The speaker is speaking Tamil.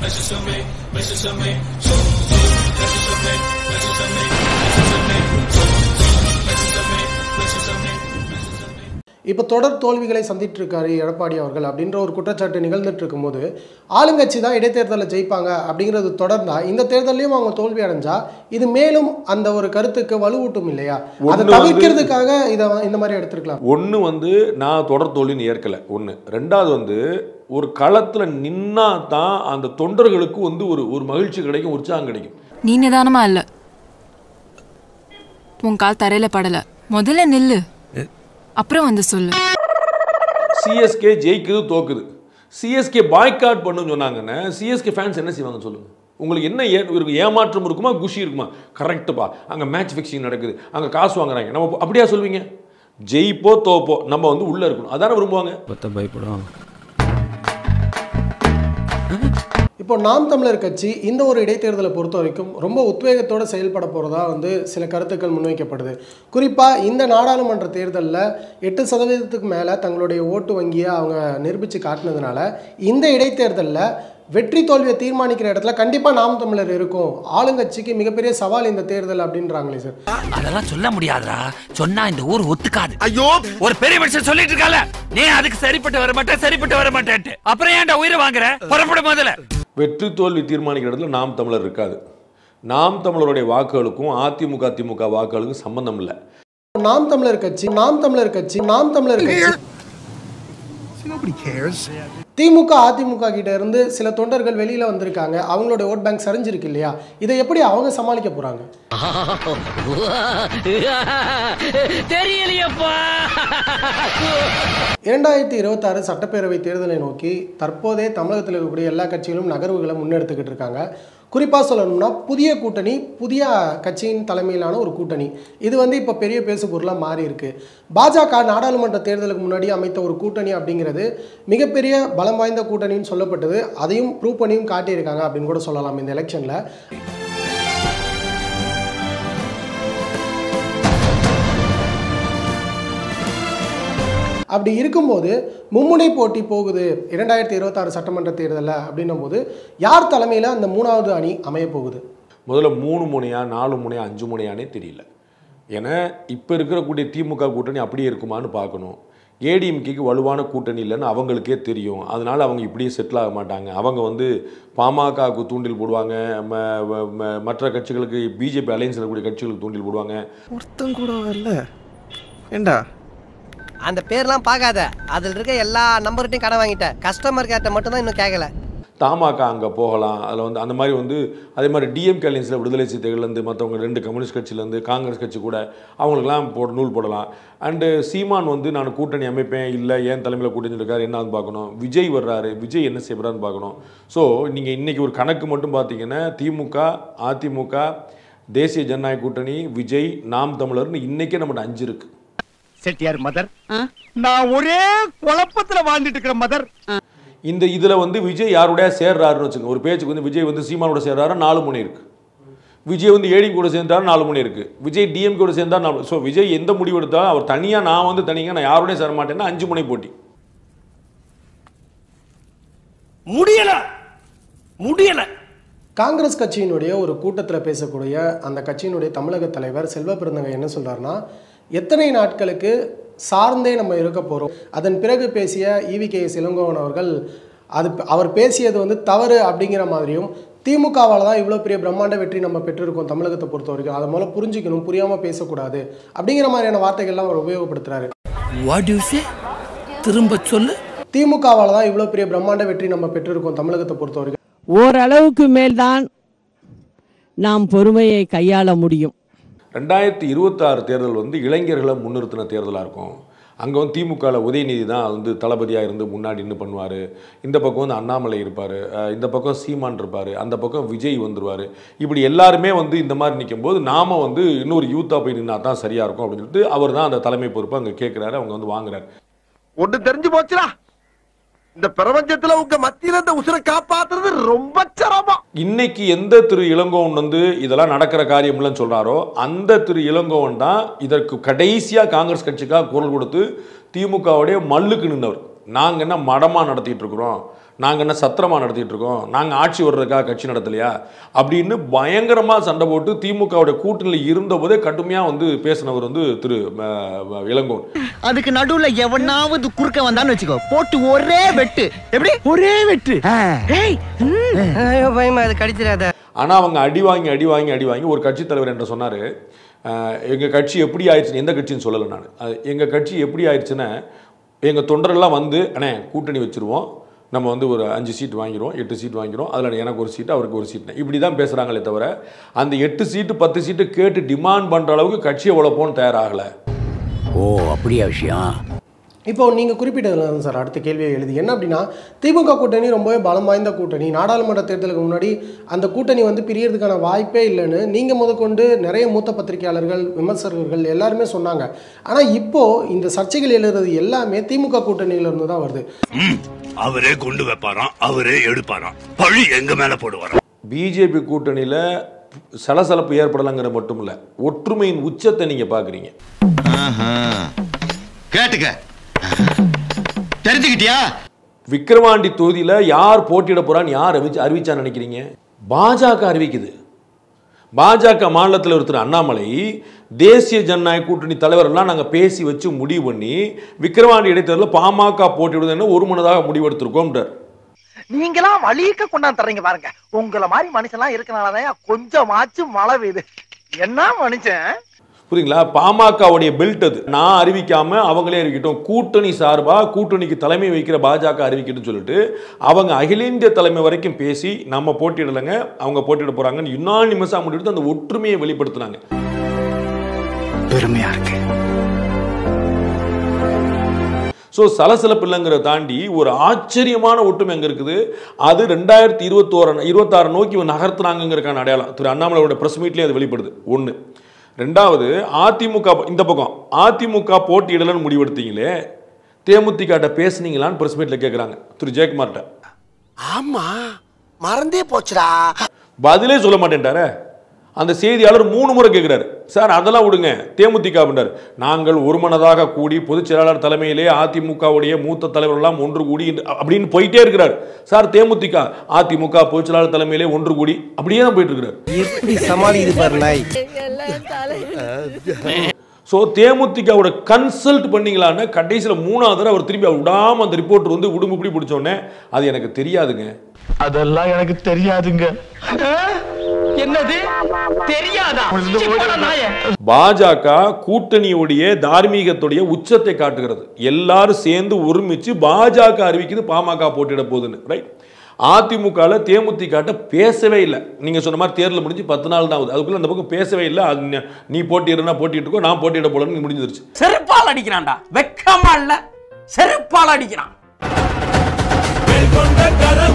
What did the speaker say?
இப்போ தொடர் தோல்விகளை சந்திட்டு இருக்காரு எடப்பாடி அவர்கள் அப்படின்ற ஒரு குற்றச்சாட்டு நிகழ்ந்துட்டு இருக்கும்போது ஆளுங்கட்சி தான் இடைத்தேர்தலில் ஜெயிப்பாங்க அப்படிங்கிறது தொடர்ந்தா இந்த தேர்தலையும் அவங்க தோல்வி அடைஞ்சா இது மேலும் அந்த ஒரு கருத்துக்கு வலுவூட்டும் இல்லையா அதை ஒண்ணு வந்து- தவிர்க்கிறதுக்காக இதை இந்த மாதிரி எடுத்துருக்கலாம் ஒன்று வந்து நான் தொடர் தோல்வின்னு ஏற்கலை ஒன்று ரெண்டாவது வந்து ஒரு களத்தில் நின்னா தான் அந்த தொண்டர்களுக்கு வந்து ஒரு ஒரு மகிழ்ச்சி கிடைக்கும் உற்சாகம் கிடைக்கும் நீ நிதானமா இல்ல உன் கால் தரையில படல முதல்ல நில்லு அப்புறம் வந்து சொல்லு சிஎஸ்கே ஜெயிக்குது தோக்குது சிஎஸ்கே பாய்காட் பண்ணுன்னு சொன்னாங்கன்னு சிஎஸ்கே ஃபேன்ஸ் என்ன செய்வாங்க சொல்லுங்க உங்களுக்கு என்ன ஏ இருக்கு ஏமாற்றம் இருக்குமா குஷி இருக்குமா கரெக்டுப்பா அங்கே மேட்ச் ஃபிக்ஸிங் நடக்குது அங்கே காசு வாங்குறாங்க நம்ம அப்படியா சொல்வீங்க ஜெயிப்போ தோப்போ நம்ம வந்து உள்ளே இருக்கணும் அதானே விரும்புவாங்க பத்த பயப்படும் இப்போ நாம் தமிழர் கட்சி இந்த ஒரு இடைத்தேர்தலை பொறுத்த வரைக்கும் ரொம்ப உத்வேகத்தோட செயல்பட போகிறதா வந்து சில கருத்துக்கள் முன்வைக்கப்படுது குறிப்பாக இந்த நாடாளுமன்ற தேர்தலில் எட்டு சதவீதத்துக்கு மேலே தங்களுடைய ஓட்டு வங்கியை அவங்க நிரூபித்து காட்டினதுனால இந்த இடைத்தேர்தலில் வெற்றி தோல்வியை தீர்மானிக்கிற இடத்துல கண்டிப்பாக நாம் தமிழர் இருக்கும் ஆளுங்கட்சிக்கு மிகப்பெரிய சவால் இந்த தேர்தல் அப்படின்றாங்களே சார் அதெல்லாம் சொல்ல முடியாதுடா சொன்னா இந்த ஊர் ஒத்துக்காது ஐயோ ஒரு பெரிய மனுஷன் சொல்லிட்டு இருக்கால நீ அதுக்கு சரிப்பட்டு வர மாட்டே சரிப்பட்டு வர மாட்டேன்ட்டு அப்புறம் ஏன்டா உயிரை வாங்குற புறப்படும் முதல்ல வெற்றி தோல்வி தீர்மானிக்கிற இடத்துல நாம் தமிழர் இருக்காது நாம் தமிழருடைய வாக்குகளுக்கும் அதிமுக திமுக வாக்குகளுக்கும் சம்பந்தம் இல்லை நாம் தமிழர் கட்சி நாம் தமிழர் கட்சி நாம் தமிழர் கட்சி திமுக அதிமுக கிட்ட இருந்து சில தொண்டர்கள் வெளியில வந்திருக்காங்க அவங்களோட ஓட் பேங்க் சரிஞ்சிருக்கு இல்லையா இதை எப்படி அவங்க சமாளிக்க போறாங்க தெரியலையப்பா இரண்டாயிரத்தி இருபத்தாறு சட்டப்பேரவை தேர்தலை நோக்கி தற்போதே தமிழகத்தில் இருக்கக்கூடிய எல்லா கட்சிகளும் நகர்வுகளை முன்னெடுத்துக்கிட்டு இருக்காங்க குறிப்பாக சொல்லணும்னா புதிய கூட்டணி புதிய கட்சியின் தலைமையிலான ஒரு கூட்டணி இது வந்து இப்போ பெரிய பேசு பொருளாக மாறி இருக்கு பாஜக நாடாளுமன்ற தேர்தலுக்கு முன்னாடி அமைத்த ஒரு கூட்டணி அப்படிங்கிறது மிகப்பெரிய பலம் வாய்ந்த கூட்டணின்னு சொல்லப்பட்டது அதையும் ப்ரூவ் பண்ணியும் காட்டியிருக்காங்க அப்படின்னு கூட சொல்லலாம் இந்த எலெக்ஷனில் அப்படி இருக்கும்போது மும்முனை போட்டி போகுது இரண்டாயிரத்தி இருபத்தாறு சட்டமன்ற தேர்தலில் அப்படின்னும் போது யார் தலைமையில் அந்த மூணாவது அணி அமைய போகுது முதல்ல மூணு முனையா நாலு முனையா அஞ்சு முனையானே தெரியல ஏன்னா இப்போ இருக்கக்கூடிய திமுக கூட்டணி அப்படியே இருக்குமான்னு பார்க்கணும் ஏடிஎம்கேக்கு வலுவான கூட்டணி இல்லைன்னு அவங்களுக்கே தெரியும் அதனால அவங்க இப்படியே செட்டில் ஆக மாட்டாங்க அவங்க வந்து பாமகவுக்கு தூண்டில் போடுவாங்க ம- ம- ம- மற்ற கட்சிகளுக்கு பிஜேபி அலையன்ஸ் இருக்கக்கூடிய கட்சிகளுக்கு தூண்டில் போடுவாங்க ஒருத்தன் கூட வரல ஏண்டா அந்த பேர்லாம் பார்க்காத அதில் இருக்க எல்லா நம்பர்கிட்டையும் கடன் வாங்கிட்டேன் கஸ்டமர் கேர்ட்ட மட்டும் தான் இன்னும் கேட்கல தமாக அங்கே போகலாம் அதில் வந்து அந்த மாதிரி வந்து அதே மாதிரி டிஎம்கே அலையன்ஸில் விடுதலை சிறுத்தைகள்லேருந்து மற்றவங்க ரெண்டு கம்யூனிஸ்ட் கட்சியிலேருந்து காங்கிரஸ் கட்சி கூட அவங்களுக்கெல்லாம் போட்டு நூல் போடலாம் அண்டு சீமான் வந்து நான் கூட்டணி அமைப்பேன் இல்லை ஏன் தலைமையில் கூட்டணி இருக்காரு என்னன்னு பார்க்கணும் விஜய் வர்றாரு விஜய் என்ன செய்கிறான்னு பார்க்கணும் ஸோ நீங்கள் இன்றைக்கி ஒரு கணக்கு மட்டும் பார்த்தீங்கன்னா திமுக அதிமுக தேசிய ஜனநாயக கூட்டணி விஜய் நாம் தமிழர்னு இன்றைக்கே நம்மகிட்ட அஞ்சு இருக்குது செட்டியார் மதர் நான் ஒரே குழப்பத்துல வாழ்ந்துட்டு இருக்கிற மதர் இந்த இதில் வந்து விஜய் யாரோடய சேர்றாருன்னு வச்சுக்கோங்க ஒரு பேச்சுக்கு வந்து விஜய் வந்து சீமானோட சேர்றாரு நாலு முனை இருக்கு விஜய் வந்து ஏடி கூட சேர்ந்தாரு நாலு முனை இருக்கு விஜய் டிஎம் கூட சேர்ந்தார் நாலு ஸோ விஜய் எந்த முடிவு எடுத்தாலும் அவர் தனியாக நான் வந்து தனியாக நான் யாரோடய சேர மாட்டேன்னா அஞ்சு முனை போட்டி முடியல முடியல காங்கிரஸ் கட்சியினுடைய ஒரு கூட்டத்தில் பேசக்கூடிய அந்த கட்சியினுடைய தமிழக தலைவர் செல்வ பிறந்தங்க என்ன சொல்றாருன்னா எத்தனை நாட்களுக்கு சார்ந்தே நம்ம இருக்க போகிறோம் அதன் பிறகு பேசிய ஈவி கே இளங்கோவன் அவர்கள் அது அவர் பேசியது வந்து தவறு அப்படிங்கிற மாதிரியும் திமுகவால் தான் இவ்வளோ பெரிய பிரம்மாண்ட வெற்றி நம்ம பெற்றிருக்கோம் தமிழகத்தை பொறுத்த வரைக்கும் அதை முதல்ல புரிஞ்சுக்கணும் புரியாமல் பேசக்கூடாது அப்படிங்கிற மாதிரியான வார்த்தைகள்லாம் அவர் உபயோகப்படுத்துறாரு வாட் யூ சே திரும்ப சொல்லு திமுகவால் தான் இவ்வளோ பெரிய பிரம்மாண்ட வெற்றி நம்ம பெற்றிருக்கோம் தமிழகத்தை பொறுத்த வரைக்கும் ஓரளவுக்கு மேல்தான் நாம் பொறுமையை கையாள முடியும் ரெண்டாயிரத்தி இருபத்தாறு தேர்தல் வந்து இளைஞர்களை முன்னிறுத்தின தேர்தலாக இருக்கும் அங்கே வந்து திமுகவில் உதயநிதி தான் வந்து தளபதியாக இருந்து முன்னாடி நின்று பண்ணுவார் இந்த பக்கம் வந்து அண்ணாமலை இருப்பார் இந்த பக்கம் சீமான் இருப்பார் அந்த பக்கம் விஜய் வந்துருவார் இப்படி எல்லாருமே வந்து இந்த மாதிரி நிற்கும்போது நாம வந்து இன்னொரு யூத்தாக போய் நின்னா தான் சரியாக இருக்கும் அப்படின்னு சொல்லிட்டு அவர் தான் அந்த தலைமை பொறுப்பு அங்கே கேட்குறாரு அவங்க வந்து வாங்குறாரு ஒண்ணு தெரிஞ்சு போச்சுடா இந்த பிரபஞ்சத்துல உங்க மத்தியில இந்த உசுரை காப்பாத்துறது ரொம்ப சிரமம் இன்னைக்கு எந்த திரு இளங்கோவன் வந்து இதெல்லாம் நடக்கிற காரியம் இல்லைன்னு சொல்றாரோ அந்த திரு இளங்கோவன் தான் இதற்கு கடைசியா காங்கிரஸ் கட்சிக்காக குரல் கொடுத்து திமுகவுடைய மல்லுக்கு நின்றவர் நாங்க என்ன மடமா நடத்திட்டு இருக்கிறோம் நாங்கள் என்ன சத்திரமா நடத்திட்டு இருக்கோம் நாங்கள் ஆட்சி வர்றதுக்காக கட்சி நடத்தலையா அப்படின்னு பயங்கரமாக சண்டை போட்டு திமுகவுடைய கூட்டணியில் இருந்தபோதே கடுமையாக வந்து பேசினவர் வந்து திரு அஹ், இளங்கோன் அதுக்கு நடுவுல எவனாவது குறுக்க வந்தான்னு வச்சுக்கோ போட்டு ஒரே வெட்டு எப்படி ஒரே வெட்டு ஏய் ஐயோ பயமா அது கடிச்சிடாத ஆனால் அவங்க அடி வாங்கி அடி வாங்கி அடி வாங்கி ஒரு கட்சித் தலைவர் என்ற சொன்னார் எங்கள் கட்சி எப்படி ஆயிடுச்சு எந்த கட்சின்னு சொல்லலை நான் எங்கள் கட்சி எப்படி ஆயிடுச்சுன்னா எங்கள் தொண்டரெல்லாம் வந்து அண்ணே கூட்டணி வச்சுருவோம் நம்ம வந்து ஒரு அஞ்சு சீட் வாங்கிடுவோம் எட்டு சீட் வாங்கிடுவோம் அதில் எனக்கு ஒரு சீட்டு அவருக்கு ஒரு சீட்டு இப்படி தான் பேசுகிறாங்களே தவிர அந்த எட்டு சீட்டு பத்து சீட்டு கேட்டு டிமாண்ட் பண்ணுற அளவுக்கு கட்சியை உழப்போன்னு தயாராகலை ஓ அப்படியா விஷயம் இப்போ நீங்கள் குறிப்பிட்டதுல தான் சார் அடுத்த கேள்வியை எழுதி என்ன அப்படின்னா திமுக கூட்டணி ரொம்பவே பலம் வாய்ந்த கூட்டணி நாடாளுமன்ற தேர்தலுக்கு முன்னாடி அந்த கூட்டணி வந்து பிரியறதுக்கான வாய்ப்பே இல்லைன்னு நீங்கள் முதற்கொண்டு நிறைய மூத்த பத்திரிகையாளர்கள் விமர்சகர்கள் எல்லாருமே சொன்னாங்க ஆனால் இப்போ இந்த சர்ச்சைகள் எழுதுறது எல்லாமே திமுக கூட்டணியிலிருந்து தான் வருது அவரே கொண்டு வைப்பாராம் அவரே எடுப்பாராம் பழி எங்க மேல போடுவாராம் பிஜேபி கூட்டணியில் சலசலப்பு ஏற்படலைங்கிற மட்டும் இல்லை ஒற்றுமையின் உச்சத்தை நீங்கள் பார்க்குறீங்க கேட்டுக்க தெரிஞ்சுக்கிட்டியா விக்கிரவாண்டி தொகுதியில் யார் போட்டியிட போறான்னு யார் அறிவிச்சு அறிவிச்சான்னு நினைக்கிறீங்க பாஜக அறிவிக்குது பாஜக மாநிலத்தில் ஒருத்தர் அண்ணாமலை தேசிய ஜனநாயக கூட்டணி தலைவரெல்லாம் நாங்கள் பேசி வச்சு முடிவு பண்ணி விக்கிரவாண்டி இடைத்தேர்தலில் பாமக போட்டியிடுவதுன்னு ஒரு மனதாக முடிவெடுத்திருக்கோம்ன்றார் நீங்களாம் வலிக்க கொண்டாந்து தர்றீங்க பாருங்க உங்கள மாதிரி மனுஷன்லாம் இருக்கனாலதான் கொஞ்சமாச்சும் மழை பெய்யுது என்ன மனுஷன் புரியுங்களா பாமகவுடைய பெல்ட் அது நான் அறிவிக்காம அவங்களே அறிவிக்கட்டும் கூட்டணி சார்பா கூட்டணிக்கு தலைமை வைக்கிற பாஜக அறிவிக்கட்டும்னு சொல்லிட்டு அவங்க அகில இந்திய தலைமை வரைக்கும் பேசி நம்ம போட்டியிடலைங்க அவங்க போட்டியிட போறாங்கன்னு யுனானிமஸாக முடிவெடுத்து அந்த ஒற்றுமையை வெளிப்படுத்தினாங்க பெருமையா இருக்கு ஸோ சலசலப்பு இல்லைங்கிறத தாண்டி ஒரு ஆச்சரியமான ஒற்றுமை அங்கே இருக்குது அது ரெண்டாயிரத்தி இருபத்தோர இருபத்தாறு நோக்கி நகர்த்துனாங்கிறதுக்கான அடையாளம் திரு அண்ணாமலையோட ப்ரெஸ் மீட்லேயே அது வெளிப்படுது ஒன்று ரெண்டாவது அதிமுக இந்த பக்கம் அதிமுக போட்டியிடலன்னு முடிவெடுத்தீங்களே தேமுதிகாட்ட பேசுனீங்களான்னு ப்ரெஸ் மீட்டில் கேட்குறாங்க திரு ஜெயக்குமார்கிட்ட ஆமா மறந்தே போச்சுடா பதிலே சொல்ல மாட்டேன்ட்டாரே அந்த செய்தியாளர் மூணு முறை கேட்குறாரு சார் அதெல்லாம் விடுங்க தேமுதிக அப்படின்றார் நாங்கள் ஒருமனதாக கூடி பொதுச் செயலாளர் தலைமையிலே அதிமுகவுடைய மூத்த தலைவர்கள்லாம் ஒன்று கூடி என்று- அப்படின்னு போயிட்டே இருக்கிறார் சார் தேமுதிக அதிமுக பொதுச் செயலாளர் தலைமையிலே ஒன்று கூடி அப்படியே தான் போயிட்டு இருக்கிறார் எப்படி சமாளிக்குது பாரு நாய் ஸோ தேமுதிகவோட கன்சல்ட் பண்ணீங்களான்னு கடைசியில் மூணாவது தடவை அவர் திரும்பி அவர் விடாம அந்த ரிப்போர்ட்டர் வந்து உடும்பு இப்படி பிடிச்சோடனே அது எனக்கு தெரியாதுங்க அதெல்லாம் எனக்கு தெரியாதுங்க என்னது தெரியாதா சிப்படா நாயே. பாஜக கூட்டணியுடைய தார்மீகத்துடைய உச்சத்தை காட்டுகிறது எல்லாரும் சேர்ந்து ஒருமிச்சு பாஜக அறிவிக்குது பாமக போட்டியிட போகுதுன்னு ரைட் அதிமுகவில் தேமுதிகாட்ட பேசவே இல்லை நீங்கள் சொன்ன மாதிரி தேர்தல் முடிஞ்சு பத்து நாள் தான் ஆகுது அதுக்குள்ள அந்த பக்கம் பேசவே இல்லை அது ந- நீ போட்டியிடுனா போட்டிட்டு இருக்கோ நான் போட்டியிட போலன்னு முடிஞ்சிருச்சு செருப்பால் அடிக்கிறான்டா வெக்கமா இல்ல செருப்பால் அடிக்கிறான்